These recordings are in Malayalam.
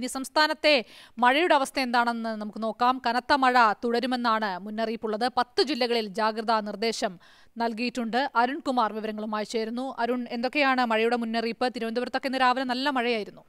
ഇനി സംസ്ഥാനത്തെ മഴയുടെ അവസ്ഥ എന്താണെന്ന് നമുക്ക് നോക്കാം കനത്ത മഴ തുടരുമെന്നാണ് മുന്നറിയിപ്പുള്ളത് പത്ത് ജില്ലകളിൽ ജാഗ്രതാ നിർദ്ദേശം നൽകിയിട്ടുണ്ട് അരുൺകുമാർ വിവരങ്ങളുമായി ചേരുന്നു അരുൺ എന്തൊക്കെയാണ് മഴയുടെ മുന്നറിയിപ്പ് തിരുവനന്തപുരത്തൊക്കെ ഇന്ന് രാവിലെ നല്ല മഴയായിരുന്നു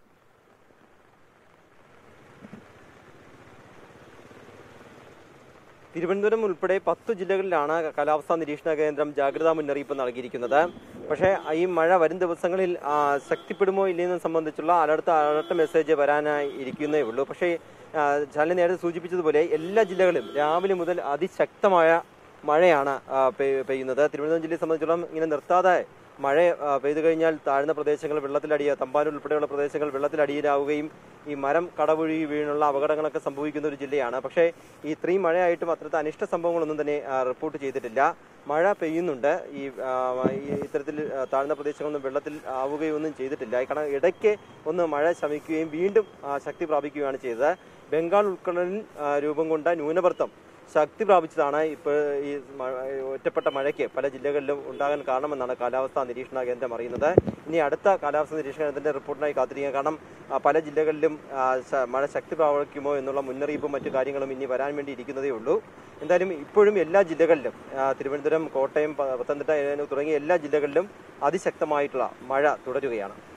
തിരുവനന്തപുരം ഉൾപ്പെടെ പത്ത് ജില്ലകളിലാണ് കാലാവസ്ഥാ നിരീക്ഷണ കേന്ദ്രം ജാഗ്രതാ മുന്നറിയിപ്പ് നൽകിയിരിക്കുന്നത് പക്ഷേ ഈ മഴ വരും ദിവസങ്ങളിൽ ആ, ശക്തിപ്പെടുമോ ഇല്ലെന്ന് സംബന്ധിച്ചുള്ള അലർട്ട് അലർട്ട് മെസ്സേജ് വരാനായി ഇരിക്കുന്നേ ഉള്ളൂ പക്ഷേ ആ, ശാലിനി നേരത്തെ സൂചിപ്പിച്ചതുപോലെ എല്ലാ ജില്ലകളിലും രാവിലെ മുതൽ അതിശക്തമായ മഴയാണ് ആ, പെയ്- പെയ്യുന്നത് തിരുവനന്തപുരം ജില്ലയെ സംബന്ധിച്ചിടത്തോളം ഇങ്ങനെ നിർത്താതെ മഴ ആ, പെയ്തു കഴിഞ്ഞാൽ താഴ്ന്ന പ്രദേശങ്ങൾ വെള്ളത്തിലടിയ തമ്പാനൂർ ഉൾപ്പെടെയുള്ള പ്രദേശങ്ങൾ വെള്ളത്തിലടിയിലാവുകയും ഈ മരം കടപുഴി വീണുള്ള അപകടങ്ങളൊക്കെ സംഭവിക്കുന്ന ഒരു ജില്ലയാണ് പക്ഷേ ഈ ഇത്രയും മഴയായിട്ടും അത്തരത്തെ അനിഷ്ട സംഭവങ്ങളൊന്നും തന്നെ ആ, റിപ്പോർട്ട് ചെയ്തിട്ടില്ല മഴ പെയ്യുന്നുണ്ട് ഈ ആ, ഈ ഇത്തരത്തിൽ ആ, താഴ്ന്ന പ്രദേശങ്ങളൊന്നും വെള്ളത്തിൽ ആവുകയൊന്നും ചെയ്തിട്ടില്ല കാരണം ഇടയ്ക്ക് ഒന്ന് മഴ ശമിക്കുകയും വീണ്ടും ആ, ശക്തി പ്രാപിക്കുകയാണ് ചെയ്തത് ബംഗാൾ ഉൾക്കടലിൽ ആ, രൂപം കൊണ്ട ന്യൂനമർദ്ദം ശക്തി പ്രാപിച്ചതാണ് ഇപ്പോൾ ഈ മഴ- ഒറ്റപ്പെട്ട മഴയ്ക്ക് പല ജില്ലകളിലും ഉണ്ടാകാൻ കാരണമെന്നാണ് കാലാവസ്ഥാ നിരീക്ഷണ കേന്ദ്രം അറിയുന്നത് ഇനി അടുത്ത കാലാവസ്ഥാ നിരീക്ഷണ കേന്ദ്രത്തിന്റെ റിപ്പോർട്ടിനായി കാത്തിരിക്കുക കാരണം ആ, പല ജില്ലകളിലും ആ, ശ- മഴ ശക്തി പ്രാപിക്കുമോ എന്നുള്ള മുന്നറിയിപ്പും മറ്റു കാര്യങ്ങളും ഇനി വരാൻ വേണ്ടി ഇരിക്കുന്നതേ ഉള്ളൂ എന്തായാലും ഇപ്പോഴും എല്ലാ ജില്ലകളിലും ആ, തിരുവനന്തപുരം കോട്ടയം പ- പത്തനംതിട്ട ഏതാനും തുടങ്ങിയ എല്ലാ ജില്ലകളിലും അതിശക്തമായിട്ടുള്ള മഴ തുടരുകയാണ്